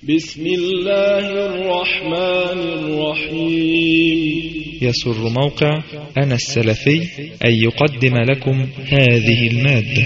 بسم الله الرحمن الرحيم يسر موقع أنا السلفي أن يقدم لكم هذه المادة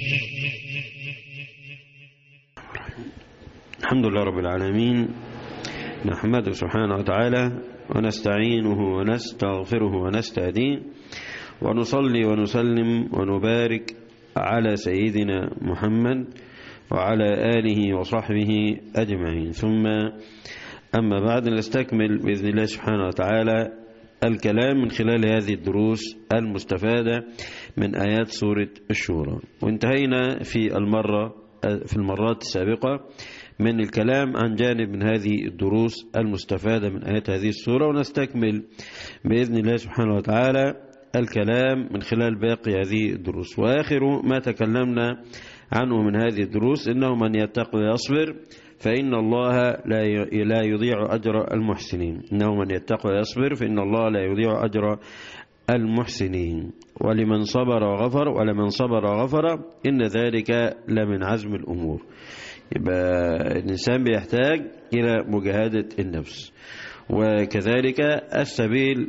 الحمد لله رب العالمين نحمده سبحانه وتعالى ونستعينه ونستغفره ونستهديه ونصلي ونسلم ونبارك على سيدنا محمد وعلى آله وصحبه أجمعين ثم أما بعد نستكمل بإذن الله سبحانه وتعالى الكلام من خلال هذه الدروس المستفادة من آيات سورة الشورى وانتهينا في المرة في المرات السابقة من الكلام عن جانب من هذه الدروس المستفادة من آيات هذه السورة ونستكمل بإذن الله سبحانه وتعالى الكلام من خلال باقي هذه الدروس وآخر ما تكلمنا عنه من هذه الدروس إنه من يتقي ويصبر فإن الله لا يضيع أجر المحسنين إنه من يتقي ويصبر فإن الله لا يضيع أجر المحسنين ولمن صبر وغفر ولمن صبر وغفر إن ذلك لمن عزم الأمور يبقى الإنسان بيحتاج إلى مجاهدة النفس وكذلك السبيل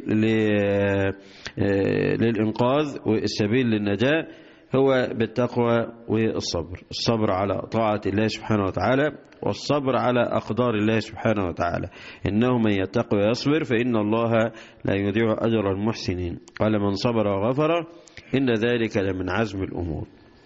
للإنقاذ والسبيل للنجاة هو بالتقوى والصبر الصبر على طاعة الله سبحانه وتعالى والصبر على أقدار الله سبحانه وتعالى إنه من يتقوى ويصبر فإن الله لا يضيع أجر المحسنين قال من صبر وغفر إن ذلك لمن عزم الأمور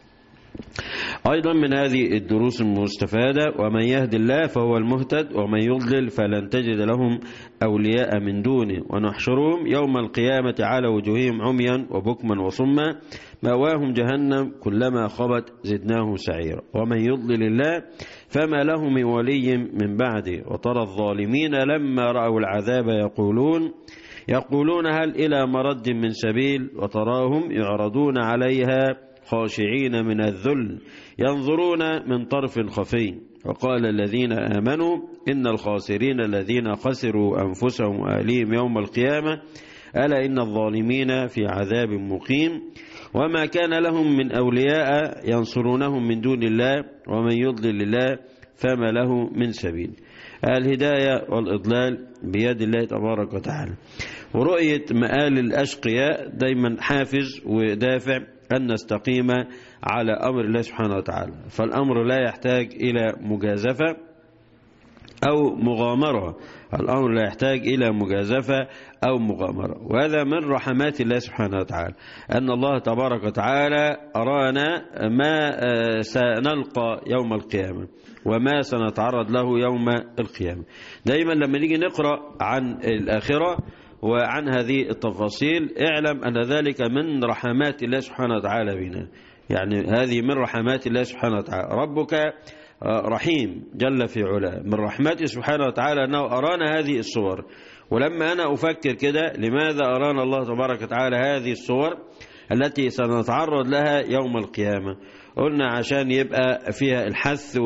أيضا من هذه الدروس المستفادة ومن يهد الله فهو المهتد ومن يضلل فلن تجد لهم أولياء من دونه ونحشرهم يوم القيامة على وجوههم عميا وبكما وصما مأواهم جهنم كلما خبت زدناه سعيرا ومن يضلل الله فما له من ولي من بعده وترى الظالمين لما رأوا العذاب يقولون يقولون هل إلى مرد من سبيل وتراهم يعرضون عليها خاشعين من الذل ينظرون من طرف خفي وقال الذين آمنوا إن الخاسرين الذين خسروا أنفسهم وأهليهم يوم القيامة ألا إن الظالمين في عذاب مقيم وما كان لهم من أولياء ينصرونهم من دون الله ومن يضلل الله فما له من سبيل الهداية والإضلال بيد الله تبارك وتعالى ورؤية مآل الأشقياء دايما حافز ودافع أن نستقيم على أمر الله سبحانه وتعالى فالأمر لا يحتاج إلى مجازفة أو مغامرة الأمر لا يحتاج إلى مجازفة أو مغامرة وهذا من رحمات الله سبحانه وتعالى أن الله تبارك وتعالى أرانا ما سنلقى يوم القيامة وما سنتعرض له يوم القيامة دايما لما نيجي نقرأ عن الآخرة وعن هذه التفاصيل اعلم أن ذلك من رحمات الله سبحانه وتعالى بنا يعني هذه من رحمات الله سبحانه وتعالى ربك رحيم جل في علاه من رحمته سبحانه وتعالى أنه أرانا هذه الصور ولما أنا أفكر كده لماذا أرانا الله تبارك وتعالى هذه الصور التي سنتعرض لها يوم القيامة قلنا عشان يبقى فيها الحث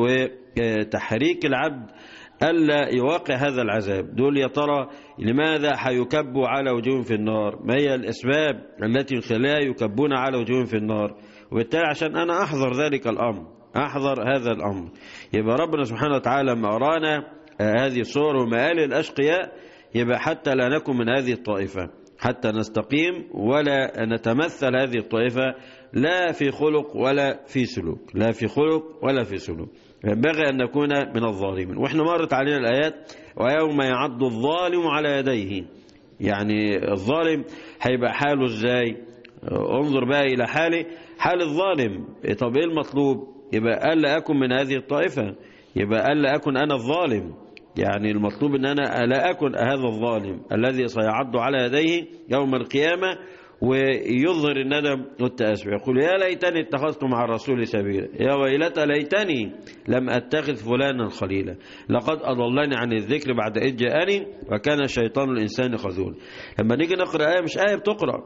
وتحريك العبد ألا يواقع هذا العذاب دول يا ترى لماذا حيكبوا على وجوههم في النار ما هي الأسباب التي خلاها يكبون على وجوههم في النار وبالتالي عشان أنا أحذر ذلك الأمر أحذر هذا الأمر يبقى ربنا سبحانه وتعالى لما أرانا هذه الصور ومآل الأشقياء يبقى حتى لا نكن من هذه الطائفة حتى نستقيم ولا نتمثل هذه الطائفة لا في خلق ولا في سلوك لا في خلق ولا في سلوك ينبغي أن نكون من الظالمين وإحنا مرت علينا الآيات ويوم يعض الظالم على يديه يعني الظالم هيبقى حاله ازاي انظر بقى إلى حاله حال الظالم طب إيه المطلوب يبقى ألا أكن من هذه الطائفة يبقى ألا أكن أنا الظالم يعني المطلوب أن أنا لا أكن هذا الظالم الذي سيعض على يديه يوم القيامة ويظهر الندم والتأسف يقول يا ليتني اتخذت مع الرسول سبيلا يا ويلتى ليتني لم أتخذ فلانا خليلا لقد أضلني عن الذكر بعد إذ جاءني وكان الشيطان الإنسان خذول لما نيجي نقرأ آية مش آية بتقرأ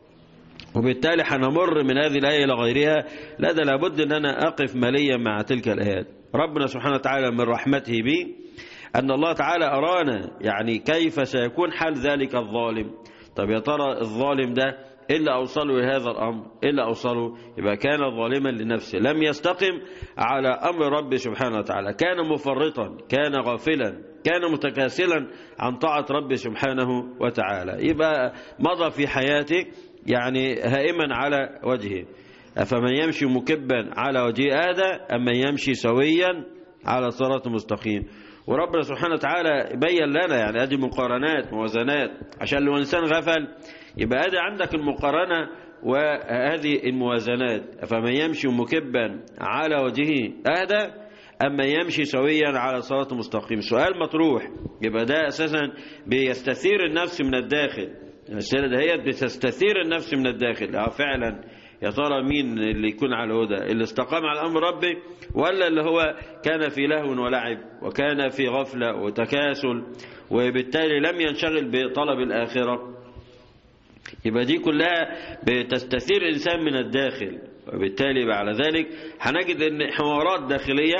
وبالتالي حنمر من هذه الآية إلى غيرها لا ده لابد أن أنا أقف ماليا مع تلك الآيات ربنا سبحانه وتعالى من رحمته بي أن الله تعالى أرانا يعني كيف سيكون حال ذلك الظالم طب يا ترى الظالم ده إلا أوصلوا لهذا الأمر إلا أوصلوا يبقى كان ظالما لنفسه لم يستقم على أمر ربه سبحانه وتعالى كان مفرطا كان غافلا كان متكاسلا عن طاعة ربه سبحانه وتعالى يبقى مضى في حياته يعني هائما على وجهه أفمن يمشي مكبا على وجه آدى أم من يمشي سويا على صراط مستقيم وربنا سبحانه وتعالى بين لنا يعني ادي مقارنات موازنات عشان لو انسان غفل يبقى ادي عندك المقارنه وهذه الموازنات فمن يمشي مكبا على وجهه اهدى اما يمشي سويا على صراط مستقيم سؤال مطروح يبقى ده اساسا بيستثير النفس من الداخل السيره دهيت بتستثير النفس من الداخل اه فعلا يا ترى مين اللي يكون على الهدى اللي استقام على امر ربه ولا اللي هو كان في لهو ولعب وكان في غفله وتكاسل وبالتالي لم ينشغل بطلب الاخره يبقى دي كلها بتستثير الانسان من الداخل وبالتالي بعد ذلك هنجد ان حوارات داخليه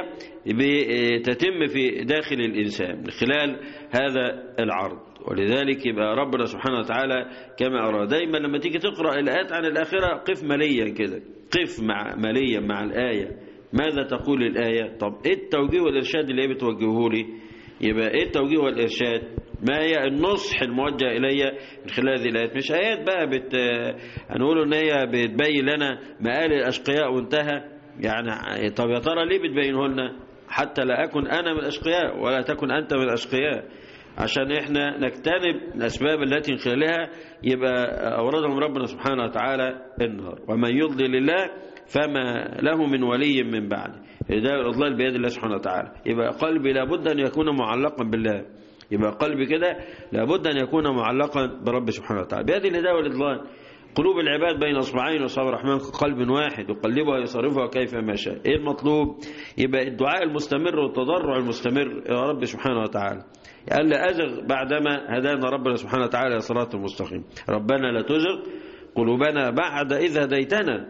بتتم في داخل الانسان من خلال هذا العرض ولذلك يبقى ربنا سبحانه وتعالى كما أرى دايما لما تيجي تقرأ الآيات عن الآخرة قف مليا كده قف مع مليا مع الآية ماذا تقول الآية طب إيه التوجيه والإرشاد اللي هي بتوجهه لي يبقى إيه التوجيه والإرشاد ما هي النصح الموجه إلي من خلال هذه الآيات مش آيات بقى بت هنقول إن هي بتبين لنا مآل الأشقياء وانتهى يعني طب يا ترى ليه بتبينه لنا حتى لا أكن أنا من الأشقياء ولا تكن أنت من الأشقياء عشان احنا نجتنب الأسباب التي من خلالها يبقى أوردهم ربنا سبحانه وتعالى النار ومن يضلل الله فما له من ولي من بعده ده الإضلال بيد الله سبحانه وتعالى يبقى قلبي لابد أن يكون معلقا بالله يبقى قلبي كده لابد أن يكون معلقا برب سبحانه وتعالى بيد الهداية والإضلال قلوب العباد بين اصبعين وصاب الرحمن كقلب واحد يقلبها ويصرفها كيف ما شاء ايه المطلوب يبقى الدعاء المستمر والتضرع المستمر يا رب سبحانه وتعالى قال لا ازغ بعدما هدانا ربنا سبحانه وتعالى الى صراط المستقيم ربنا لا تزغ قلوبنا بعد اذ هديتنا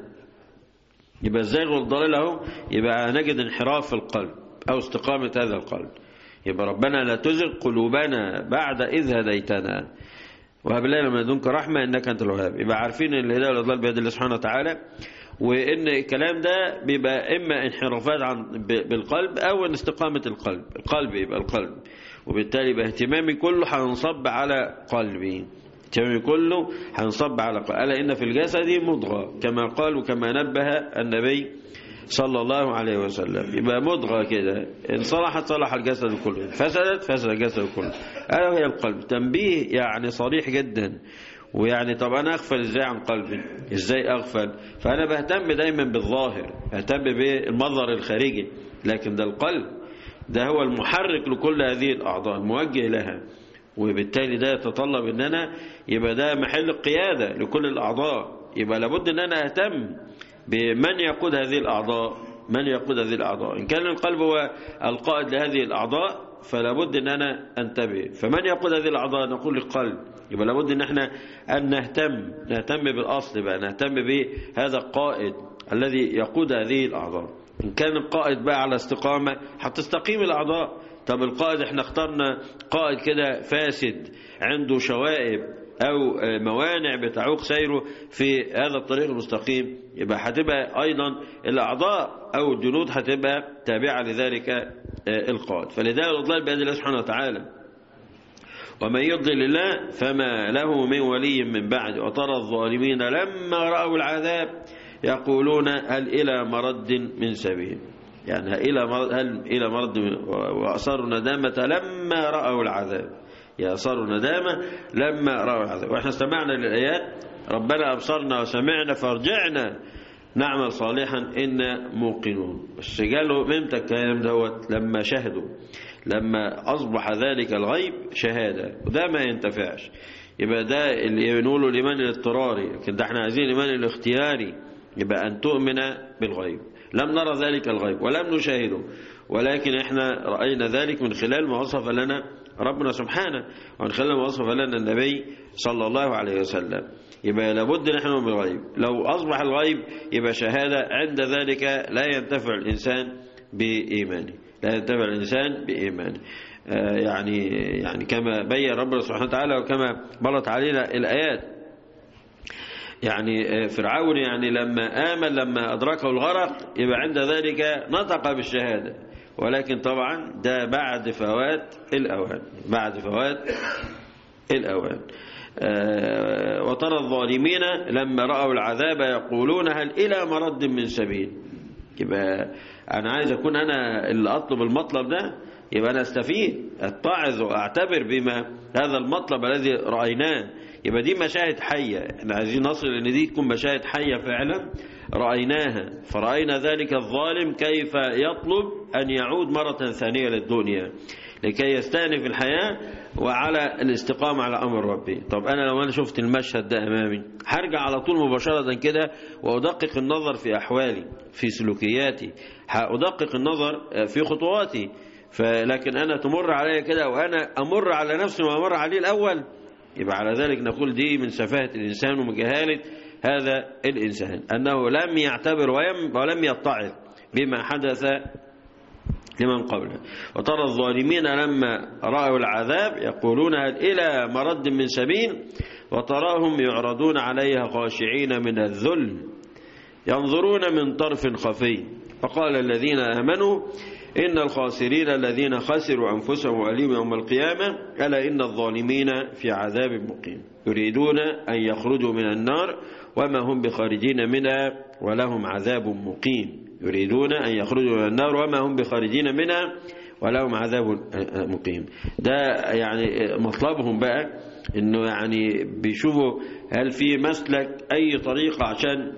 يبقى الزيغ والضلال اهو يبقى نجد انحراف في القلب او استقامه هذا القلب يبقى ربنا لا تزغ قلوبنا بعد اذ هديتنا وهب لنا من لدنك رحمة إنك أنت الوهاب يبقى عارفين ان الهداية والإضلال بيد الله سبحانه وتعالى وإن الكلام ده بيبقى إما انحرافات عن بالقلب أو ان استقامة القلب القلب يبقى القلب وبالتالي يبقى اهتمامي كله هينصب على قلبي اهتمامي كله هينصب على قلبي ألا إن في الجسد مضغة كما قال وكما نبه النبي صلى الله عليه وسلم يبقى مضغة كده إن صلحت صلح الجسد كله فسدت فسد الجسد كله ألا وهي القلب تنبيه يعني صريح جدا ويعني طب أنا أغفل إزاي عن قلبي إزاي أغفل فأنا بهتم دايما بالظاهر بهتم بالمظهر الخارجي لكن ده القلب ده هو المحرك لكل هذه الأعضاء الموجه لها وبالتالي ده يتطلب ان انا يبقى ده محل القيادة لكل الأعضاء يبقى لابد ان انا اهتم بمن يقود هذه الأعضاء من يقود هذه الأعضاء إن كان القلب هو القائد لهذه الأعضاء فلا بد أن أنا أنتبه فمن يقود هذه الأعضاء نقول القلب يبقى لابد أن احنا أن نهتم نهتم بالأصل بقى نهتم بهذا القائد الذي يقود هذه الأعضاء إن كان القائد بقى على استقامة هتستقيم الأعضاء طب القائد احنا اخترنا قائد كده فاسد عنده شوائب أو موانع بتعوق سيره في هذا الطريق المستقيم يبقى هتبقى أيضا الأعضاء أو الجنود هتبقى تابعة لذلك القائد فلذلك الإضلال بيد الله سبحانه وتعالى ومن يضلل الله فما له من ولي من بعد وترى الظالمين لما رأوا العذاب يقولون هل إلى مرد من سبيل يعني إلى مرد هل إلى مرد وأصروا ندامة لما رأوا العذاب يصاروا ندامة لما رأوا العذاب وإحنا استمعنا للآيات ربنا أبصرنا وسمعنا فارجعنا نعمل صالحا إنا موقنون بس قالوا ممتى الكلام دوت لما شهدوا لما أصبح ذلك الغيب شهادة وده ما ينتفعش يبقى ده اللي بنقوله الإيمان الاضطراري لكن ده احنا عايزين الإيمان الاختياري يبقى أن تؤمن بالغيب لم نرى ذلك الغيب ولم نشاهده ولكن احنا رأينا ذلك من خلال ما وصف لنا ربنا سبحانه ومن خلال ما وصف لنا النبي صلى الله عليه وسلم يبقى لابد نحن من الغيب لو أصبح الغيب يبقى شهادة عند ذلك لا ينتفع الإنسان بإيمانه لا ينتفع الإنسان بإيمانه آه يعني يعني كما بين ربنا سبحانه وتعالى وكما مرت علينا الآيات يعني فرعون يعني لما آمن لما أدركه الغرق يبقى عند ذلك نطق بالشهادة ولكن طبعا ده بعد فوات الأوان بعد فوات الأوان آه وترى الظالمين لما رأوا العذاب يقولون هل إلى مرد من سبيل يبقى أنا عايز أكون أنا اللي أطلب المطلب ده يبقى أنا أستفيد أتعظ وأعتبر بما هذا المطلب الذي رأيناه يبقى دي مشاهد حية احنا عايزين نصل ان دي تكون مشاهد حية فعلا رأيناها فرأينا ذلك الظالم كيف يطلب أن يعود مرة ثانية للدنيا لكي يستأنف الحياة وعلى الاستقامة على أمر ربي طب أنا لو أنا شفت المشهد ده أمامي هرجع على طول مباشرة كده وأدقق النظر في أحوالي في سلوكياتي هأدقق النظر في خطواتي فلكن أنا تمر علي كده وأنا أمر على نفسي ما أمر عليه الأول يبقى على ذلك نقول دي من سفاهة الإنسان ومجهالة هذا الإنسان أنه لم يعتبر ولم يتعظ بما حدث لمن قبله وترى الظالمين لما رأوا العذاب يقولون هل إلى مرد من سبيل وتراهم يعرضون عليها خاشعين من الذل ينظرون من طرف خفي فقال الذين آمنوا إن الخاسرين الذين خسروا أنفسهم وأليم يوم القيامة ألا إن الظالمين في عذاب مقيم يريدون أن يخرجوا من النار وما هم بخارجين منها ولهم عذاب مقيم يريدون أن يخرجوا من النار وما هم بخارجين منها ولهم عذاب مقيم ده يعني مطلبهم بقى انه يعني بيشوفوا هل في مسلك اي طريقة عشان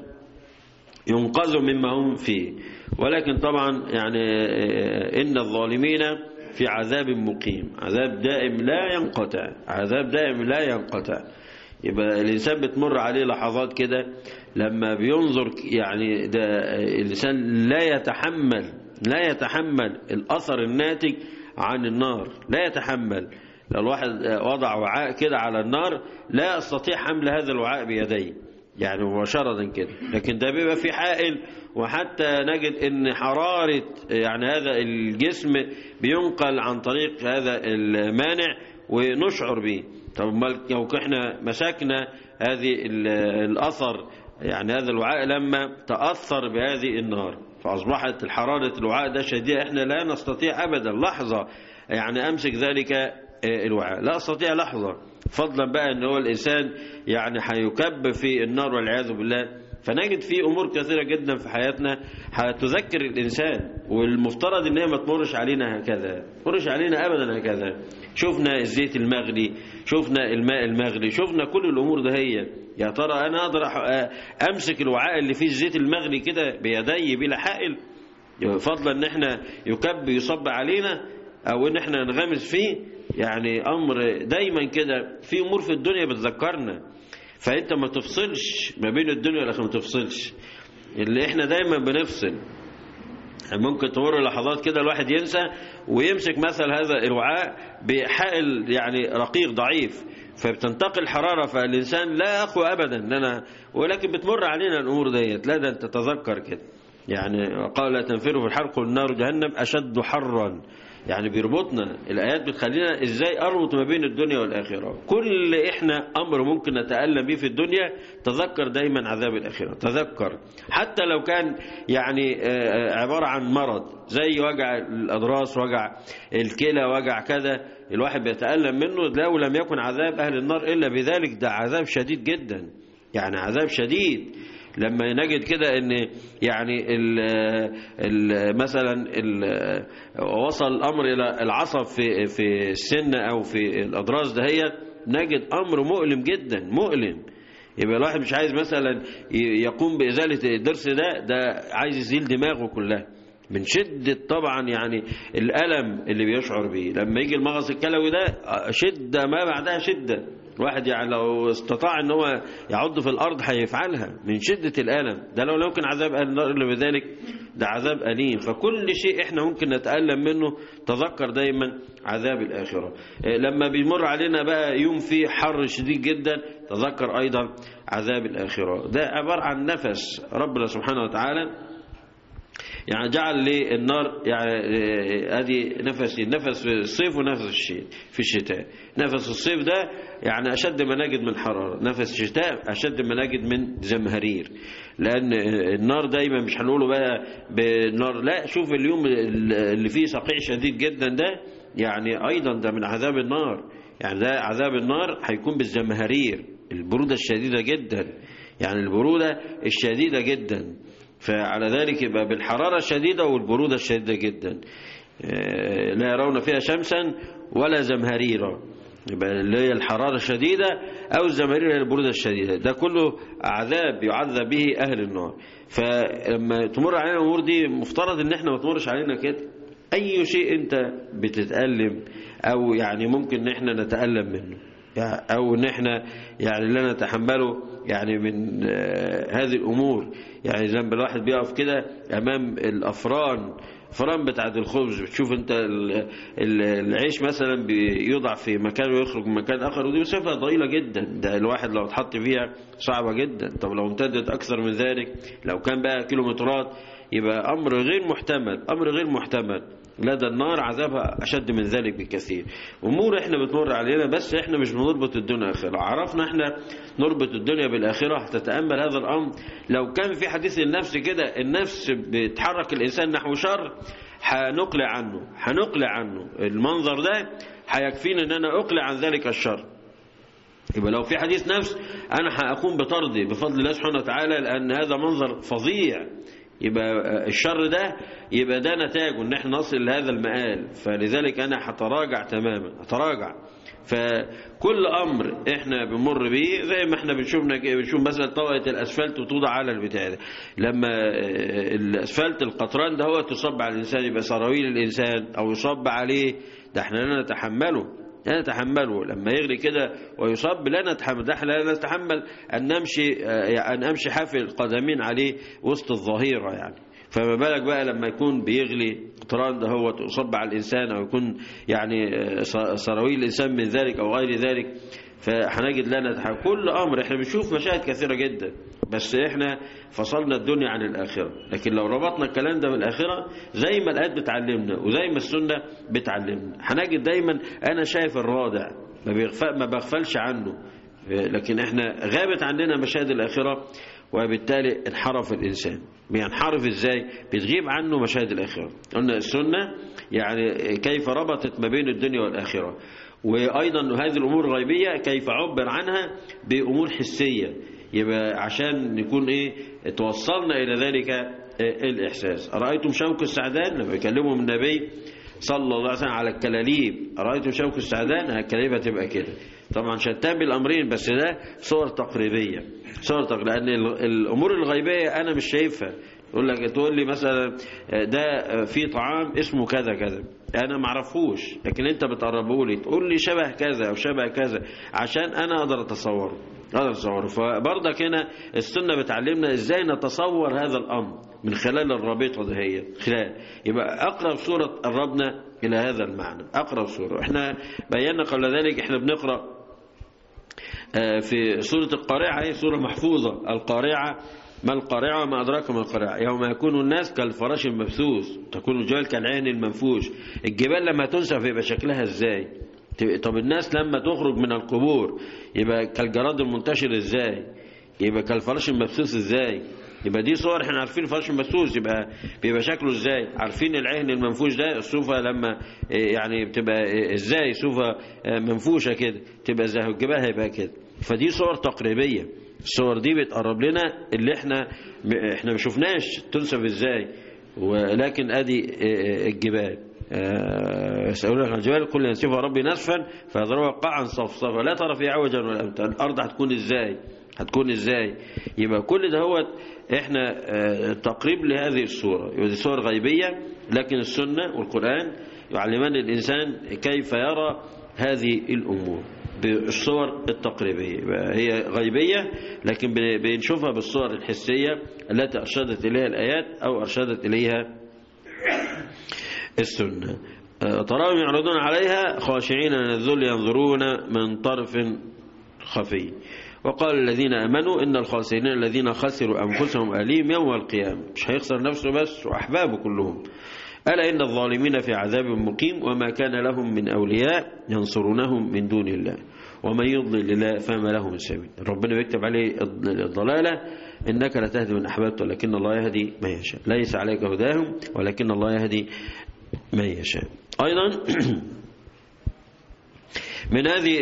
ينقذوا مما هم فيه ولكن طبعا يعني إن الظالمين في عذاب مقيم عذاب دائم لا ينقطع عذاب دائم لا ينقطع يبقى الإنسان بتمر عليه لحظات كده لما بينظر يعني ده الإنسان لا يتحمل لا يتحمل الأثر الناتج عن النار لا يتحمل لو الواحد وضع وعاء كده على النار لا يستطيع حمل هذا الوعاء بيديه يعني مباشرة كده لكن ده بيبقى في حائل وحتى نجد ان حرارة يعني هذا الجسم بينقل عن طريق هذا المانع ونشعر به طب لو احنا مسكنا هذه الأثر يعني هذا الوعاء لما تأثر بهذه النار فأصبحت الحرارة الوعاء ده شديدة احنا لا نستطيع أبدا لحظة يعني أمسك ذلك الوعاء لا أستطيع لحظة فضلا بقى ان هو الإنسان يعني هيكب في النار والعياذ بالله فنجد في أمور كثيرة جدا في حياتنا هتذكر الإنسان والمفترض ان هي ما تمرش علينا هكذا تمرش علينا أبدا هكذا شفنا الزيت المغلي شفنا الماء المغلي شفنا كل الأمور ده هي يا ترى أنا أقدر أمسك الوعاء اللي فيه الزيت المغلي كده بيدي بلا حائل فضلا ان احنا يكب يصب علينا او ان احنا نغمس فيه يعني امر دايما كده في امور في الدنيا بتذكرنا فانت ما تفصلش ما بين الدنيا والاخره ما تفصلش اللي احنا دايما بنفصل ممكن تمر لحظات كده الواحد ينسى ويمسك مثل هذا الوعاء بحائل يعني رقيق ضعيف فبتنتقل حرارة فالإنسان لا أخوى أبدا ان أنا ولكن بتمر علينا الأمور ديت لا ده أنت تتذكر كده يعني قال لا تنفروا في الحرق والنار جهنم أشد حرا يعني بيربطنا الآيات بتخلينا إزاي أربط ما بين الدنيا والآخرة كل إحنا أمر ممكن نتألم به في الدنيا تذكر دايما عذاب الآخرة تذكر حتى لو كان يعني عبارة عن مرض زي وجع الأضراس وجع الكلى وجع كذا الواحد بيتألم منه لو لم يكن عذاب أهل النار إلا بذلك ده عذاب شديد جدا يعني عذاب شديد لما نجد كده ان يعني ال ال مثلا ال وصل الامر الى العصب في في السن او في الاضراس دهيت نجد امر مؤلم جدا مؤلم يبقى الواحد مش عايز مثلا يقوم بازاله الضرس ده ده عايز يزيل دماغه كلها من شدة طبعا يعني الألم اللي بيشعر به لما يجي المغص الكلوي ده شدة ما بعدها شدة الواحد يعني لو استطاع ان هو يعض في الارض هيفعلها من شدة الالم ده لو يمكن عذاب اهل النار الا بذلك ده عذاب اليم فكل شيء احنا ممكن نتالم منه تذكر دايما عذاب الاخره لما بيمر علينا بقى يوم فيه حر شديد جدا تذكر ايضا عذاب الاخره ده عباره عن نفس ربنا سبحانه وتعالى يعني جعل للنار يعني ادي نفس نفس في الصيف ونفس الشتاء في الشتاء نفس الصيف ده يعني اشد ما نجد من حراره نفس الشتاء اشد ما نجد من زمهرير لان النار دايما مش هنقوله بقى بالنار لا شوف اليوم اللي فيه صقيع شديد جدا ده يعني ايضا ده من عذاب النار يعني ده عذاب النار هيكون بالزمهرير البروده الشديده جدا يعني البروده الشديده جدا فعلى ذلك يبقى بالحرارة الشديدة والبرودة الشديدة جدا لا يرون فيها شمسا ولا زمهريرا يبقى اللي هي الحرارة الشديدة أو الزمهرير هي البرودة الشديدة ده كله عذاب يعذب به أهل النار فلما تمر علينا الأمور دي مفترض إن احنا ما تمرش علينا كده أي شيء أنت بتتألم أو يعني ممكن إن احنا نتألم منه أو إن احنا يعني لا نتحمله يعني من هذه الأمور يعني لما الواحد بيقف كده أمام الأفران فران بتاعت الخبز بتشوف انت العيش مثلا بيوضع في مكان ويخرج من مكان اخر ودي مسافه ضئيله جدا ده الواحد لو اتحط فيها صعبه جدا طب لو امتدت اكثر من ذلك لو كان بقى كيلومترات يبقى امر غير محتمل امر غير محتمل لدى النار عذابها أشد من ذلك بكثير أمور إحنا بتمر علينا بس إحنا مش بنربط الدنيا آخرة عرفنا إحنا نربط الدنيا بالآخرة هتتأمل هذا الأمر لو كان في حديث النفس كده النفس بتحرك الإنسان نحو شر هنقلع عنه هنقلع عنه المنظر ده هيكفيني ان انا اقلع عن ذلك الشر يبقى لو في حديث نفس انا هاقوم بطرده بفضل الله سبحانه وتعالى لان هذا منظر فظيع يبقى الشر ده يبقى ده نتاجه ان احنا نصل لهذا المآل فلذلك انا هتراجع تماما هتراجع فكل امر احنا بنمر بيه زي ما احنا بنشوف بنشوف مثلا طبقه الاسفلت وتوضع على البتاع ده لما الاسفلت القطران ده هو تصب على الانسان يبقى سراويل الانسان او يصب عليه ده احنا لا نتحمله لا نتحمله لما يغلي كده ويصب لا نتحمل ده احنا لا نتحمل ان نمشي ان امشي حافي القدمين عليه وسط الظهيره يعني فما بالك بقى لما يكون بيغلي قطران ده هو تصب على الانسان او يكون يعني سراويل الانسان من ذلك او غير ذلك فهنجد لا نتحمل كل امر احنا بنشوف مشاهد كثيره جدا بس احنا فصلنا الدنيا عن الاخره لكن لو ربطنا الكلام ده بالاخره زي ما الايات بتعلمنا وزي ما السنه بتعلمنا هنجد دايما انا شايف الرادع ما بيغفل ما بغفلش عنه لكن احنا غابت عننا مشاهد الاخره وبالتالي انحرف الانسان بينحرف ازاي بتغيب عنه مشاهد الاخره قلنا السنه يعني كيف ربطت ما بين الدنيا والاخره وايضا هذه الامور الغيبيه كيف عبر عنها بامور حسيه يبقى عشان نكون ايه توصلنا الى ذلك الاحساس ارايتم شوك السعدان لما يكلمهم النبي صلى الله عليه وسلم على الكلاليب ارايتم شوك السعدان الكلاليب هتبقى كده طبعا شتان بالامرين بس ده صور تقريبيه صور تقريبية لان الامور الغيبيه انا مش شايفها يقول لك تقول لي مثلا ده في طعام اسمه كذا كذا انا ما اعرفوش لكن انت بتقربه لي تقول لي شبه كذا او شبه كذا عشان انا اقدر اتصوره اقدر اتصوره فبرضك هنا السنه بتعلمنا ازاي نتصور هذا الامر من خلال الرابطه ده هي خلال يبقى اقرب صوره قربنا الى هذا المعنى اقرب صوره احنا بينا قبل ذلك احنا بنقرا في سوره القارعه هي سوره محفوظه القارعه ما القارعة وما أدراك ما القارعة يوم يكون الناس كالفراش المبثوث تكون الجبال كالعين المنفوش الجبال لما تنسف يبقى شكلها ازاي طب الناس لما تخرج من القبور يبقى كالجراد المنتشر ازاي يبقى كالفراش المبثوث ازاي يبقى دي صور احنا عارفين الفراش المبثوث يبقى بيبقى شكله ازاي عارفين العهن المنفوش ده الصوفة لما يعني بتبقى ازاي صوفة منفوشة كده تبقى زي الجبال هيبقى كده فدي صور تقريبيه الصور دي بتقرب لنا اللي احنا احنا ما شفناش تنسف ازاي ولكن ادي الجبال يسألونك عن الجبال كل ينسفها ربي نسفا فيضربها قاعا صفصفا لا ترى فيها عوجا ولا امتا الارض هتكون ازاي هتكون ازاي يبقى كل ده هو احنا تقريب لهذه الصورة يبقى دي صور غيبية لكن السنة والقرآن يعلمان الإنسان كيف يرى هذه الأمور بالصور التقريبية هي غيبية لكن بنشوفها بالصور الحسية التي أرشدت إليها الآيات أو أرشدت إليها السنة تراهم يعرضون عليها خاشعين من الذل ينظرون من طرف خفي وقال الذين امنوا ان الخاسرين الذين خسروا انفسهم اليم يوم القيامه مش هيخسر نفسه بس واحبابه كلهم الا ان الظالمين في عذاب مقيم وما كان لهم من اولياء ينصرونهم من دون الله ومن يضلل الله فما له من سبيل ربنا بيكتب عليه الضلاله انك لا تهدي من احببت ولكن الله يهدي من يشاء ليس عليك هداهم ولكن الله يهدي من يشاء ايضا من هذه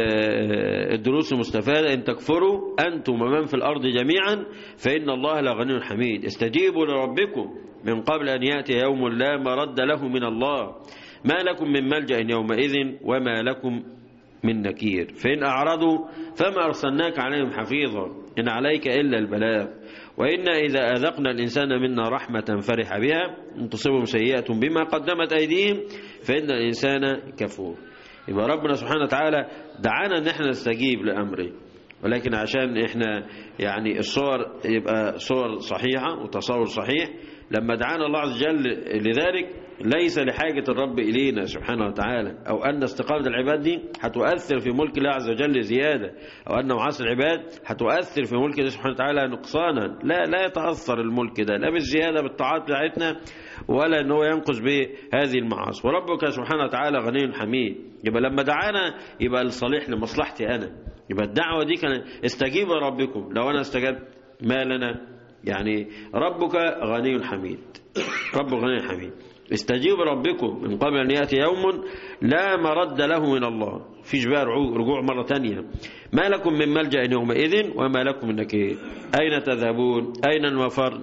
الدروس المستفادة إن تكفروا أنتم ومن في الأرض جميعا فإن الله لغني حميد استجيبوا لربكم من قبل أن يأتي يوم لا مرد له من الله ما لكم من ملجأ يومئذ وما لكم من نكير فإن أعرضوا فما أرسلناك عليهم حفيظا إن عليك إلا البلاغ وإنا إذا أذقنا الإنسان منا رحمة فرح بها إن تصبهم سيئة بما قدمت أيديهم فإن الإنسان كفور يبقى ربنا سبحانه وتعالى دعانا ان احنا نستجيب لامره ولكن عشان احنا يعني الصور يبقى صور صحيحة وتصور صحيح لما دعانا الله عز وجل لذلك ليس لحاجة الرب إلينا سبحانه وتعالى أو أن استقامة العباد دي هتؤثر في ملك الله عز وجل زيادة أو أن معاصي العباد هتؤثر في ملك الله سبحانه وتعالى نقصانا لا لا يتأثر الملك ده لا بالزيادة بالطاعات بتاعتنا ولا أن هو ينقص بهذه المعاصي وربك سبحانه وتعالى غني حميد يبقى لما دعانا يبقى الصالح لمصلحتي أنا يبقى الدعوة دي كان استجيب ربكم لو أنا استجبت ما لنا يعني ربك غني حميد رب غني حميد استجيب ربكم من قبل أن يأتي يوم لا مرد له من الله فيش بقى رجوع مرة تانية ما لكم من ملجأ يومئذ وما لكم من نكير أين تذهبون أين المفر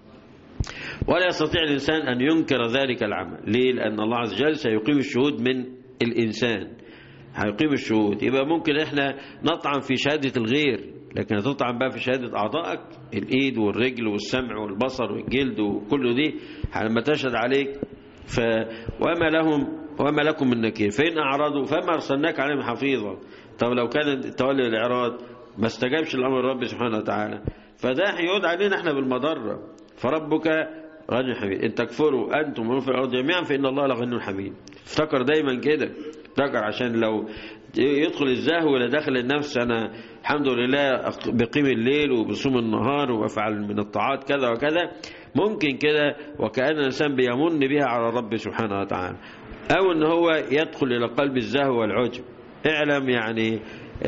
ولا يستطيع الإنسان أن ينكر ذلك العمل ليه لأن الله عز وجل سيقيم الشهود من الإنسان هيقيم الشهود يبقى ممكن احنا نطعن في شهادة الغير لكن هتطعن بقى في شهادة أعضائك الإيد والرجل والسمع والبصر والجلد وكل دي لما تشهد عليك ف وما لهم وما لكم من نكير فإن أعرضوا فما أرسلناك عليهم حفيظا طب لو كان تولي الإعراض ما استجابش الأمر الرب سبحانه وتعالى فده هيعود علينا احنا بالمضرة فربك غني حميد ان تكفروا أنتم ومن في الأرض جميعا فإن الله لغني حميد افتكر دايما كده افتكر عشان لو يدخل الزهو إلى داخل النفس أنا الحمد لله بقيم الليل وبصوم النهار وأفعل من الطاعات كذا وكذا ممكن كده وكأن الإنسان بيمن بها على الرب سبحانه وتعالى أو أن هو يدخل إلى قلب الزهو والعجب اعلم يعني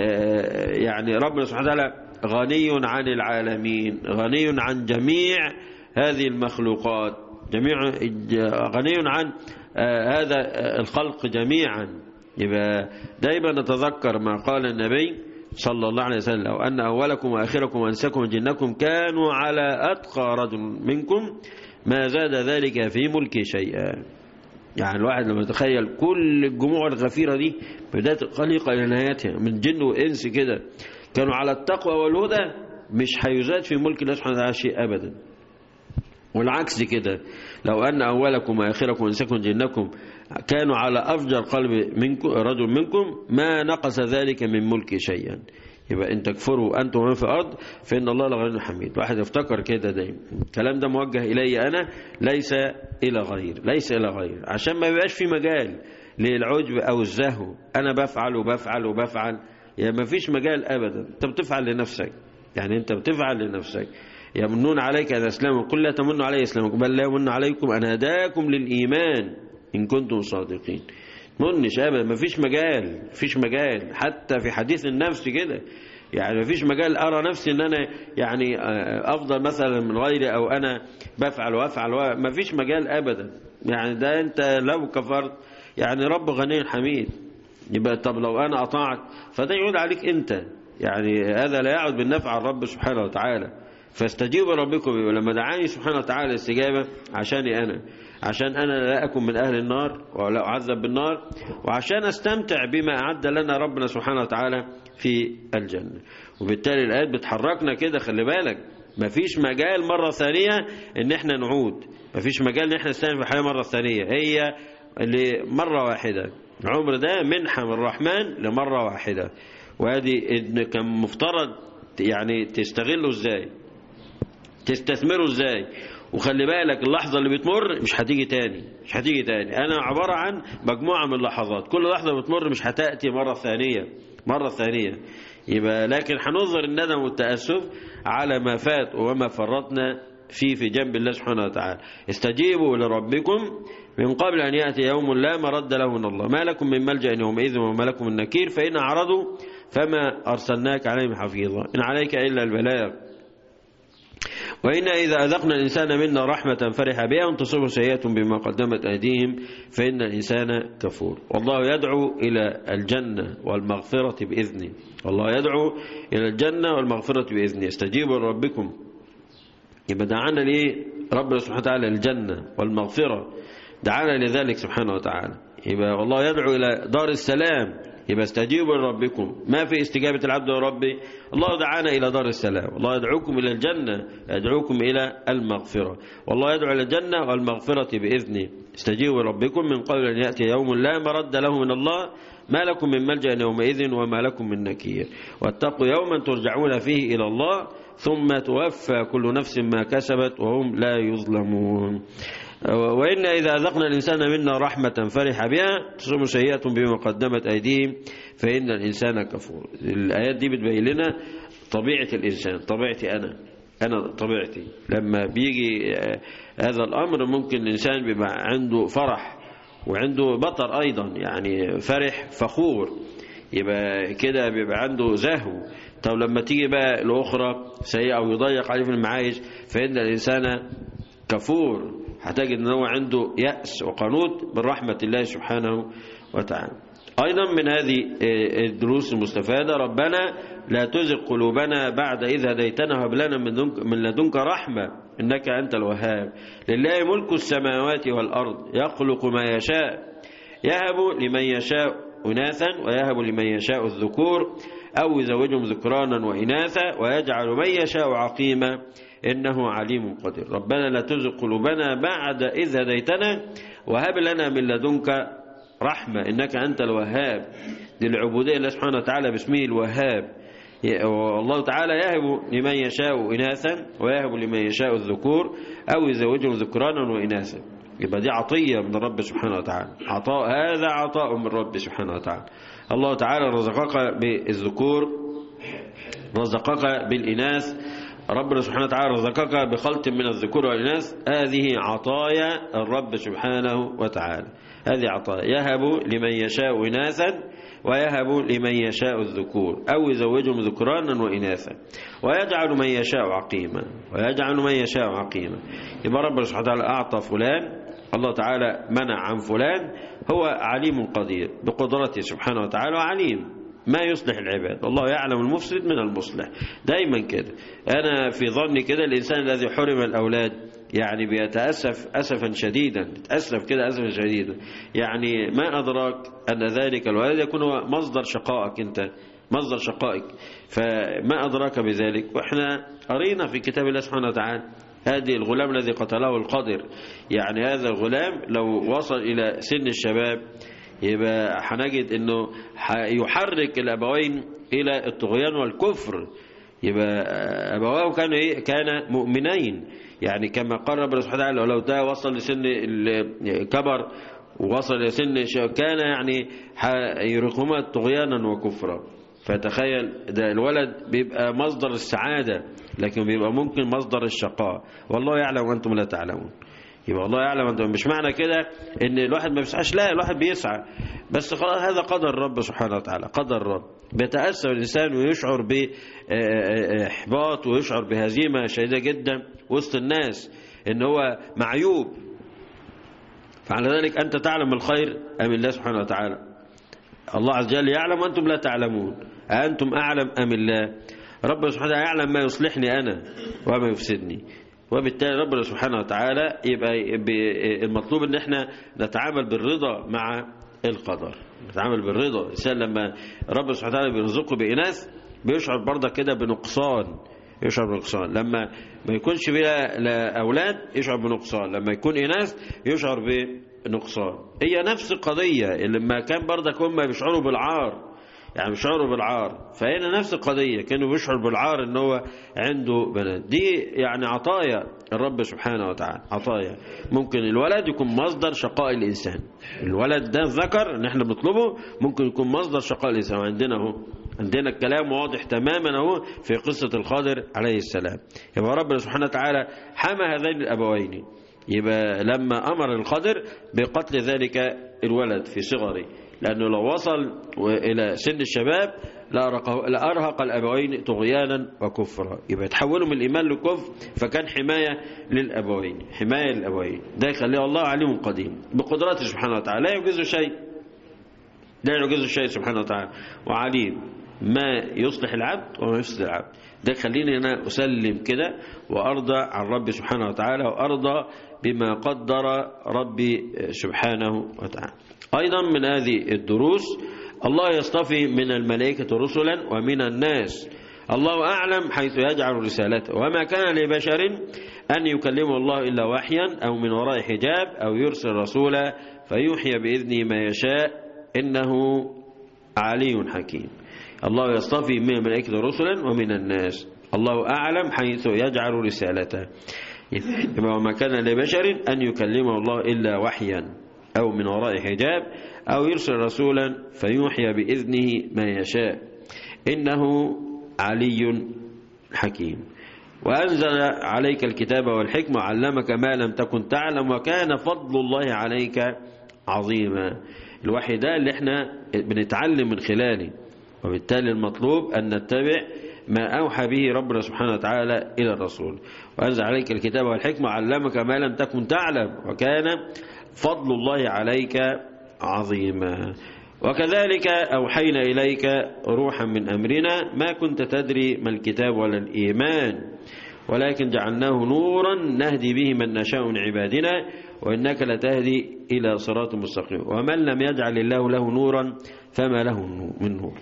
يعني ربنا سبحانه وتعالى غني عن العالمين غني عن جميع هذه المخلوقات جميع غني عن هذا الخلق جميعا يبقى دايما نتذكر ما قال النبي صلى الله عليه وسلم لو أن أولكم وآخركم وأنسكم وجنكم كانوا على أتقى رجل منكم ما زاد ذلك في ملك شيئا يعني الواحد لما يتخيل كل الجموع الغفيرة دي بداية الخليقة إلى نهايتها من جن وإنس كده كانوا على التقوى والهدى مش هيزاد في ملك الله سبحانه وتعالى شيء أبدا والعكس كده لو أن أولكم وآخركم وإنسكم وجنكم كانوا على أفجر قلب منكم رجل منكم ما نقص ذلك من ملك شيئا يبقى إن تكفروا أنتم ومن في الأرض فإن الله لغني حميد واحد يفتكر كده دايما الكلام ده موجه إلي أنا ليس إلى غير ليس إلى غير عشان ما يبقاش في مجال للعجب أو الزهو أنا بفعل وبفعل وبفعل يعني ما فيش مجال أبدا أنت بتفعل لنفسك يعني أنت بتفعل لنفسك يمنون عليك أن أسلموا قل لا تمنوا علي إسلامكم بل لا يمن عليكم أن هداكم للإيمان إن كنتم صادقين منش أبدا ما فيش مجال فيش مجال حتى في حديث النفس كده يعني ما فيش مجال أرى نفسي أن أنا يعني أفضل مثلا من غيري أو أنا بفعل وأفعل ما فيش مجال أبدا يعني ده أنت لو كفرت يعني رب غني حميد يبقى طب لو أنا أطاعت فده يعود عليك أنت يعني هذا لا يعود بالنفع على الرب سبحانه وتعالى فاستجيب ربكم لما دعاني سبحانه وتعالى استجابة عشاني أنا عشان أنا لا أكون من أهل النار ولا أعذب بالنار وعشان أستمتع بما أعد لنا ربنا سبحانه وتعالى في الجنة وبالتالي الآيات بتحركنا كده خلي بالك مفيش مجال مرة ثانية ان احنا نعود مفيش مجال ان احنا نستعين في الحياة مرة ثانية هي لمرة واحدة العمر ده منحة من الرحمن لمرة واحدة وهذه كان مفترض يعني تستغله ازاي تستثمره ازاي وخلي بالك اللحظة اللي بتمر مش هتيجي تاني مش هتيجي تاني أنا عبارة عن مجموعة من اللحظات كل لحظة بتمر مش هتأتي مرة ثانية مرة ثانية يبقى لكن هنظهر الندم والتأسف على ما فات وما فرطنا فيه في جنب الله سبحانه وتعالى استجيبوا لربكم من قبل أن يأتي يوم لا مرد له من الله ما لكم من ملجأ يومئذ وما لكم من نكير فإن أعرضوا فما أرسلناك عليهم حفيظا إن عليك إلا البلاغ وإن إذا أذقنا الإنسان منا رحمة فرح بها وان تصبه سيئة بما قدمت أيديهم فإن الإنسان كفور والله يدعو إلى الجنة والمغفرة بإذنه والله يدعو إلى الجنة والمغفرة بإذنه استجيبوا لربكم يبقى دعانا ليه ربنا سبحانه وتعالى الجنة والمغفرة دعانا لذلك سبحانه وتعالى يبقى والله يدعو إلى دار السلام يبقى استجيبوا لربكم ما في استجابة العبد وربي الله دعانا إلى دار السلام الله يدعوكم إلى الجنة يدعوكم إلى المغفرة والله يدعو إلى الجنة والمغفرة بإذنه استجيبوا لربكم من قبل أن يأتي يوم لا مرد له من الله ما لكم من ملجأ يومئذ وما لكم من نكير واتقوا يوما ترجعون فيه إلى الله ثم توفى كل نفس ما كسبت وهم لا يظلمون وإن إذا أذقنا الإنسان منا رحمة فرح بها تصوم سيئة بما قدمت أيديهم فإن الإنسان كفور الآيات دي بتبين لنا طبيعة الإنسان طبيعتي أنا أنا طبيعتي لما بيجي هذا الأمر ممكن الإنسان بيبقى عنده فرح وعنده بطر أيضا يعني فرح فخور يبقى كده بيبقى عنده زهو طب لما تيجي بقى الأخرى سيئة أو يضيق عليه في المعايش فإن الإنسان كفور هتجد ان هو عنده يأس وقنوط من رحمة الله سبحانه وتعالى أيضا من هذه الدروس المستفادة ربنا لا تزغ قلوبنا بعد إذ هديتنا وهب لنا من, من لدنك رحمة إنك أنت الوهاب لله ملك السماوات والأرض يخلق ما يشاء يهب لمن يشاء أناثا ويهب لمن يشاء الذكور أو يزوجهم ذكرانا وإناثا ويجعل من يشاء عقيما إنه عليم قدير ربنا لا تزغ قلوبنا بعد إذ هديتنا وهب لنا من لدنك رحمة إنك أنت الوهاب للعبودية الله سبحانه وتعالى باسمه الوهاب والله تعالى يهب لمن يشاء إناثا ويهب لمن يشاء الذكور أو يزوجهم ذكرانا وإناثا يبقى دي عطية من الرب سبحانه وتعالى عطاء هذا عطاء من الرب سبحانه وتعالى الله تعالى رزقك بالذكور رزقك بالإناث ربنا سبحانه وتعالى رزقك بخلط من الذكور والإناث هذه عطايا الرب سبحانه وتعالى هذه عطايا يهب لمن يشاء إناثا ويهب لمن يشاء الذكور أو يزوجهم ذكرانا وإناثا ويجعل من يشاء عقيما ويجعل من يشاء عقيما يبقى ربنا سبحانه وتعالى أعطى فلان الله تعالى منع عن فلان هو عليم قدير بقدرته سبحانه وتعالى وعليم ما يصلح العباد والله يعلم المفسد من المصلح دايما كده أنا في ظني كده الإنسان الذي حرم الأولاد يعني بيتأسف أسفا شديدا تأسف كده أسفا شديدا يعني ما أدراك أن ذلك الولد يكون هو مصدر شقائك أنت مصدر شقائك فما أدراك بذلك وإحنا قرينا في كتاب الله سبحانه وتعالى هذه الغلام الذي قتله القدر يعني هذا الغلام لو وصل إلى سن الشباب يبقى هنجد انه يحرك الابوين الى الطغيان والكفر يبقى ابواه كانوا ايه كان مؤمنين يعني كما قال ربنا سبحانه وتعالى ولو ده وصل لسن الكبر ووصل لسن كان يعني يرقهما طغيانا وكفرا فتخيل ده الولد بيبقى مصدر السعادة لكن بيبقى ممكن مصدر الشقاء والله يعلم وانتم لا تعلمون يبقى الله يعلم انتم مش معنى كده ان الواحد ما بيسعاش لا الواحد بيسعى بس خلاص هذا قدر الرب سبحانه وتعالى قدر الرب بيتأثر الإنسان ويشعر بإحباط ويشعر بهزيمة شديدة جدا وسط الناس ان هو معيوب فعلى ذلك أنت تعلم الخير أم الله سبحانه وتعالى الله عز وجل يعلم وأنتم لا تعلمون أنتم أعلم أم الله ربنا سبحانه وتعالى يعلم ما يصلحني أنا وما يفسدني وبالتالي ربنا سبحانه وتعالى يبقى المطلوب ان احنا نتعامل بالرضا مع القدر نتعامل بالرضا الانسان لما ربنا سبحانه وتعالى بيرزقه بإناث بيشعر برضه كده بنقصان يشعر بنقصان لما ما يكونش بلا أولاد يشعر بنقصان لما يكون إناث يشعر بنقصان هي نفس القضية لما كان برضك هم بيشعروا بالعار يعني بيشعروا بالعار فهنا نفس القضية كانوا بيشعر بالعار ان هو عنده بنات دي يعني عطايا الرب سبحانه وتعالى عطايا ممكن الولد يكون مصدر شقاء الإنسان الولد ده الذكر ان احنا بنطلبه ممكن يكون مصدر شقاء الإنسان وعندنا اهو عندنا الكلام واضح تماما اهو في قصة الخضر عليه السلام يبقى ربنا سبحانه وتعالى حمى هذين الأبوين يبقى لما أمر الخضر بقتل ذلك الولد في صغره لأنه لو وصل إلى سن الشباب لأرهق الأبوين طغيانا وكفرا يبقى يتحولوا من الإيمان للكفر فكان حماية للأبوين حماية للأبوين ده يخليه الله عليم قديم بقدرته سبحانه وتعالى لا يعجزه شيء لا يعجزه شيء سبحانه وتعالى وعليم ما يصلح العبد وما يفسد العبد ده خليني أنا أسلم كده وأرضى عن ربي سبحانه وتعالى وأرضى بما قدر ربي سبحانه وتعالى أيضا من هذه الدروس الله يصطفي من الملائكة رسلا ومن الناس الله أعلم حيث يجعل رسالته وما كان لبشر أن يكلمه الله إلا وحيا أو من وراء حجاب أو يرسل رسولا فيوحي بإذنه ما يشاء إنه علي حكيم الله يصطفي من الملائكة رسلا ومن الناس الله أعلم حيث يجعل رسالته وما كان لبشر أن يكلمه الله إلا وحيا أو من وراء حجاب أو يرسل رسولا فيوحي بإذنه ما يشاء إنه علي حكيم وأنزل عليك الكتاب والحكمة وعلمك ما لم تكن تعلم وكان فضل الله عليك عظيما الوحي ده اللي احنا بنتعلم من خلاله وبالتالي المطلوب أن نتبع ما أوحى به ربنا سبحانه وتعالى إلى الرسول وأنزل عليك الكتاب والحكمة علمك ما لم تكن تعلم وكان فضل الله عليك عظيما وكذلك أوحينا إليك روحا من أمرنا ما كنت تدري ما الكتاب ولا الإيمان ولكن جعلناه نورا نهدي به من نشاء من عبادنا وإنك لتهدي إلى صراط مستقيم ومن لم يجعل الله له نورا فما له من نور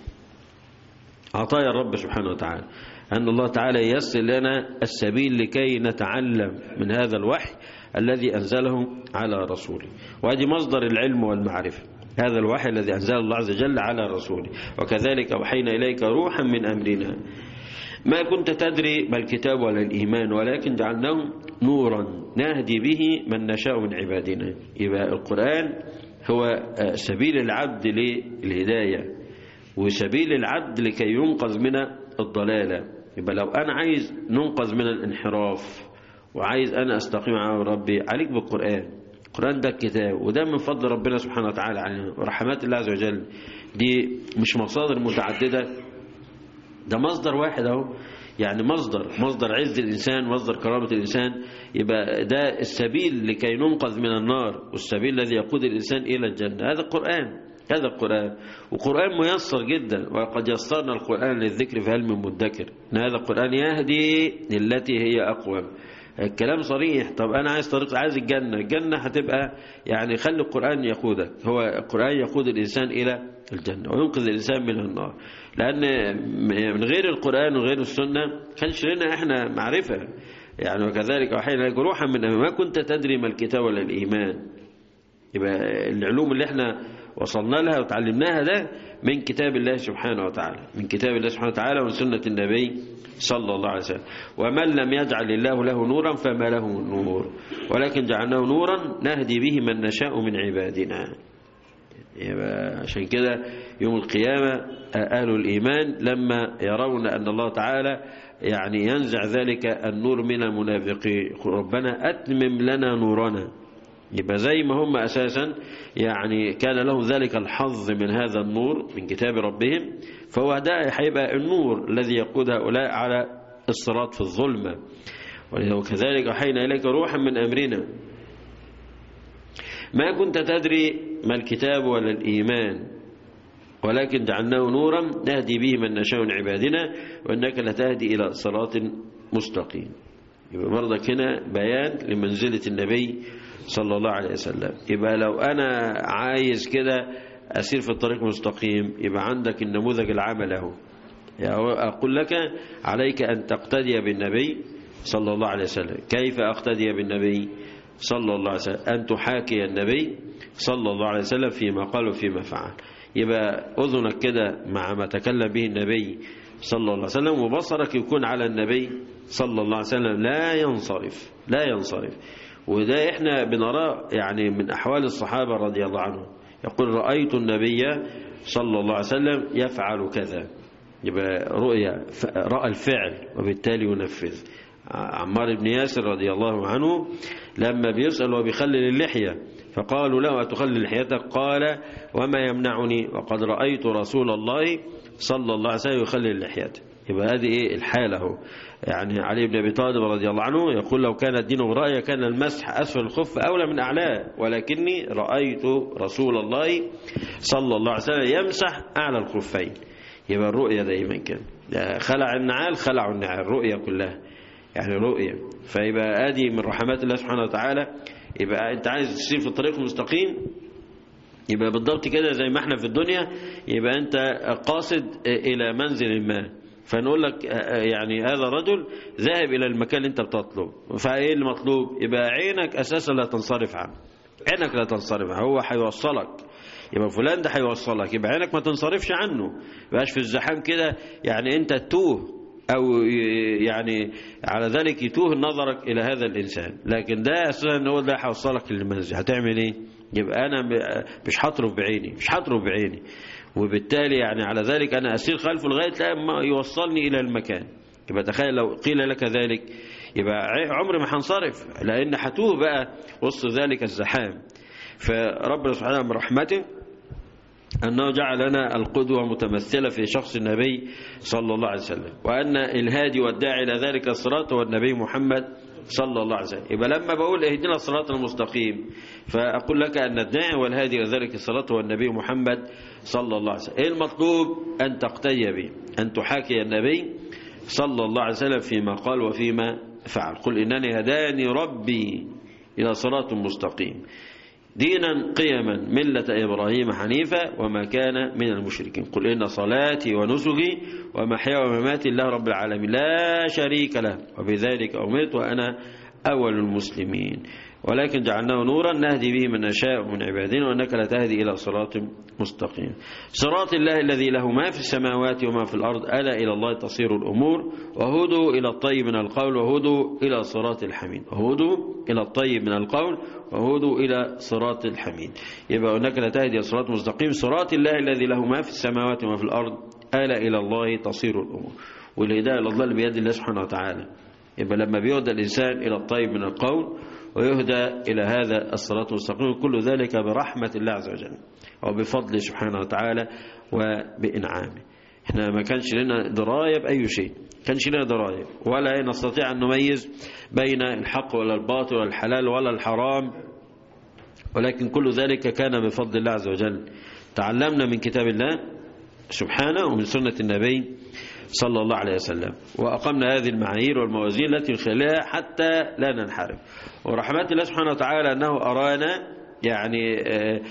عطايا الرب سبحانه وتعالى أن الله تعالى ييسر لنا السبيل لكي نتعلم من هذا الوحي الذي أنزله على رسوله وهذه مصدر العلم والمعرفة هذا الوحي الذي أنزله الله عز وجل على رسوله وكذلك أوحينا إليك روحا من أمرنا ما كنت تدري ما الكتاب ولا الإيمان ولكن جعلناه نورا نهدي به من نشاء من عبادنا يبقى القرآن هو سبيل العبد للهداية وسبيل العبد لكي ينقذ من الضلالة يبقى لو أنا عايز ننقذ من الانحراف وعايز أنا أستقيم على ربي عليك بالقرآن القرآن ده الكتاب وده من فضل ربنا سبحانه وتعالى علينا ورحمات الله عز وجل دي مش مصادر متعددة ده مصدر واحد اهو يعني مصدر مصدر عز الإنسان مصدر كرامة الإنسان يبقى ده السبيل لكي ننقذ من النار والسبيل الذي يقود الإنسان إلى الجنة هذا القرآن هذا القرآن وقرآن ميسر جدا وقد يسرنا القرآن للذكر في علم مدكر إن هذا القرآن يهدي للتي هي أقوم الكلام صريح طب أنا عايز طريق عايز الجنة الجنة هتبقى يعني خلي القرآن يقودك هو القرآن يقود الإنسان إلى الجنة وينقذ الإنسان من النار لأن من غير القرآن وغير السنة كانش لنا إحنا معرفة يعني وكذلك وحينا لك روحا من ما كنت تدري ما الكتاب ولا الإيمان يبقى العلوم اللي احنا وصلنا لها وتعلمناها ده من كتاب الله سبحانه وتعالى من كتاب الله سبحانه وتعالى ومن سنة النبي صلى الله عليه وسلم ومن لم يجعل الله له نورا فما له من نور ولكن جعلناه نورا نهدي به من نشاء من عبادنا يبقى عشان كده يوم القيامة أهل الإيمان لما يرون أن الله تعالى يعني ينزع ذلك النور من المنافقين ربنا أتمم لنا نورنا يبقى زي ما هم أساسا يعني كان لهم ذلك الحظ من هذا النور من كتاب ربهم فهو ده هيبقى النور الذي يقود هؤلاء على الصراط في الظلمة وكذلك وحينا إليك روحا من أمرنا ما كنت تدري ما الكتاب ولا الإيمان ولكن جعلناه نورا نهدي به من نشاء من عبادنا وإنك لتهدي إلى صراط مستقيم يبقى برضك هنا بيان لمنزلة النبي صلى الله عليه وسلم يبقى لو أنا عايز كده أسير في الطريق مستقيم يبقى عندك النموذج العمل اهو أقول لك عليك أن تقتدي بالنبي صلى الله عليه وسلم كيف أقتدي بالنبي صلى الله عليه وسلم أن تحاكي النبي صلى الله عليه وسلم فيما قال وفيما فعل يبقى أذنك كده مع ما تكلم به النبي صلى الله عليه وسلم وبصرك يكون على النبي صلى الله عليه وسلم لا ينصرف لا ينصرف وده احنا بنراه يعني من أحوال الصحابة رضي الله عنهم يقول رأيت النبي صلى الله عليه وسلم يفعل كذا يبقى رؤيا رأى الفعل وبالتالي ينفذ عمار بن ياسر رضي الله عنه لما بيسأل وبيخلل اللحية فقالوا له أتخلل لحيتك قال وما يمنعني وقد رأيت رسول الله صلى الله عليه وسلم يخلل لحيته يبقى هذه ايه الحالة هو يعني علي بن ابي طالب رضي الله عنه يقول لو كان الدين برأي كان المسح أسفل الخف أولى من أعلاه ولكني رأيت رسول الله صلى الله عليه وسلم يمسح أعلى الخفين يبقى الرؤية دايما كان خلع النعال خلعوا النعال الرؤية كلها يعني رؤية فيبقى ادي من رحمات الله سبحانه وتعالى يبقى انت عايز تسير في الطريق المستقيم يبقى بالضبط كده زي ما احنا في الدنيا يبقى انت قاصد الى منزل ما فنقول لك يعني هذا الرجل ذاهب الى المكان اللي انت بتطلب فايه المطلوب يبقى عينك اساسا لا تنصرف عنه عينك لا تنصرف عنه هو هيوصلك يبقى فلان ده هيوصلك يبقى عينك ما تنصرفش عنه يبقاش في الزحام كده يعني انت تتوه أو يعني على ذلك يتوه نظرك إلى هذا الإنسان لكن ده أساسا هو ده هيوصلك للمنزل هتعمل إيه يبقى أنا مش هطرف بعيني مش هطرف بعيني وبالتالي يعني على ذلك أنا أسير خلفه لغاية لما يوصلني إلى المكان يبقى تخيل لو قيل لك ذلك يبقى عمري ما هنصرف لأن هتوه بقى وسط ذلك الزحام فربنا سبحانه من رحمته أنه جعل لنا القدوة متمثلة في شخص النبي صلى الله عليه وسلم وأن الهادي والداعي إلى ذلك الصراط هو النبي محمد صلى الله عليه وسلم يبقى لما بقول اهدنا الصراط المستقيم فأقول لك أن الداعي والهادي إلى ذلك الصراط هو النبي محمد صلى الله عليه وسلم إيه المطلوب أن تقتدي به أن تحاكي النبي صلى الله عليه وسلم فيما قال وفيما فعل قل إنني هداني ربي إلى صراط مستقيم دينا قيما ملة إبراهيم حنيفا وما كان من المشركين قل إن صلاتي ونسكي ومحيا ومماتي الله رب العالمين لا شريك له وبذلك أمرت وأنا أول المسلمين ولكن جعلناه نورا نهدي به من نشاء من عبادنا وأنك لا تهدي إلى صراط مستقيم صراط الله الذي له ما في السماوات وما في الأرض ألا إلى الله تصير الأمور وهدوا إلى الطيب من القول وهدوا إلى صراط الحميد وهدوا إلى الطيب من القول وهدوا إلى صراط الحميد يبقى أنك لا تهدي إلى صراط مستقيم صراط الله الذي له ما في السماوات وما في الأرض ألا إلى الله تصير الأمور والهداية إلى الله بيد الله سبحانه وتعالى يبقى لما بيهدى الإنسان إلى الطيب من القول ويهدى إلى هذا الصراط المستقيم كل ذلك برحمة الله عز وجل وبفضله سبحانه وتعالى وبإنعامه احنا ما كانش لنا دراية بأي شيء كانش لنا دراية ولا نستطيع أن نميز بين الحق ولا الباطل ولا الحلال ولا الحرام ولكن كل ذلك كان بفضل الله عز وجل تعلمنا من كتاب الله سبحانه ومن سنة النبي صلى الله عليه وسلم وأقمنا هذه المعايير والموازين التي خلالها حتى لا ننحرف ورحمات الله سبحانه وتعالى أنه أرانا يعني آآ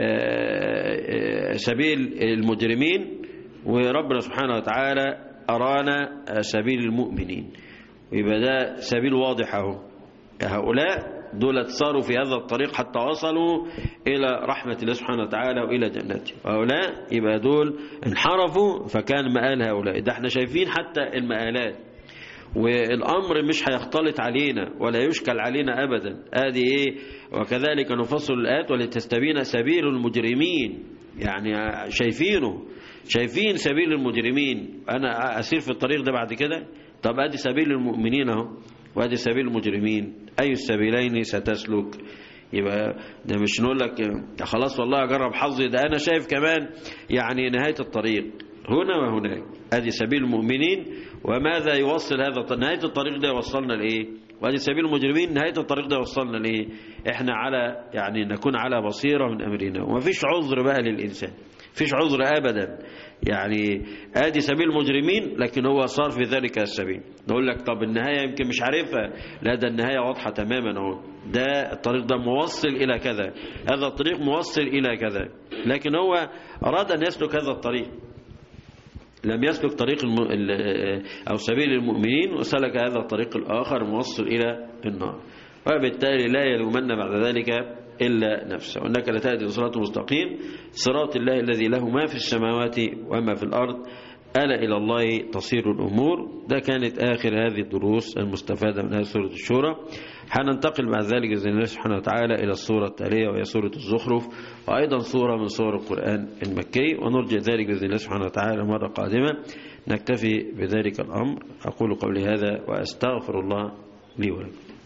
آآ سبيل المجرمين وربنا سبحانه وتعالى أرانا سبيل المؤمنين ويبقى ده سبيل واضح اهو هؤلاء دول صاروا في هذا الطريق حتى وصلوا إلى رحمة الله سبحانه وتعالى وإلى جنته وهؤلاء يبقى دول انحرفوا فكان مآل هؤلاء ده احنا شايفين حتى المآلات والأمر مش هيختلط علينا ولا يشكل علينا أبدا ادي ايه وكذلك نفصل الآيات ولتستبين سبيل المجرمين يعني شايفينه شايفين سبيل المجرمين أنا أسير في الطريق ده بعد كده طب ادي سبيل المؤمنين اهو وادي سبيل المجرمين أي السبيلين ستسلك يبقى ده مش نقول لك خلاص والله أجرب حظي ده أنا شايف كمان يعني نهاية الطريق هنا وهناك ادي سبيل المؤمنين وماذا يوصل هذا نهاية الطريق ده يوصلنا لإيه وادي سبيل المجرمين نهاية الطريق ده يوصلنا لإيه احنا على يعني نكون على بصيرة من أمرنا ومفيش عذر بقى للإنسان فيش عذر أبدا يعني ادي سبيل المجرمين لكن هو صار في ذلك السبيل نقول لك طب النهاية يمكن مش عارفها لا ده النهاية واضحة تماما اهو ده الطريق ده موصل إلى كذا هذا الطريق موصل إلى كذا لكن هو أراد أن يسلك هذا الطريق لم يسلك طريق الم... أو سبيل المؤمنين وسلك هذا الطريق الآخر موصل إلى النار وبالتالي لا يلومن بعد ذلك إلا نفسه وأنك لتهدي صراط مستقيم صراط الله الذي له ما في السماوات وما في الأرض ألا إلى الله تصير الأمور ده كانت آخر هذه الدروس المستفادة من هذه سورة الشورى هننتقل بعد ذلك بإذن الله سبحانه وتعالى إلى الصورة التالية وهي سورة الزخرف وأيضا صورة من صور القرآن المكي ونرجع ذلك بإذن الله سبحانه وتعالى مرة قادمة نكتفي بذلك الأمر أقول قولي هذا وأستغفر الله لي ولكم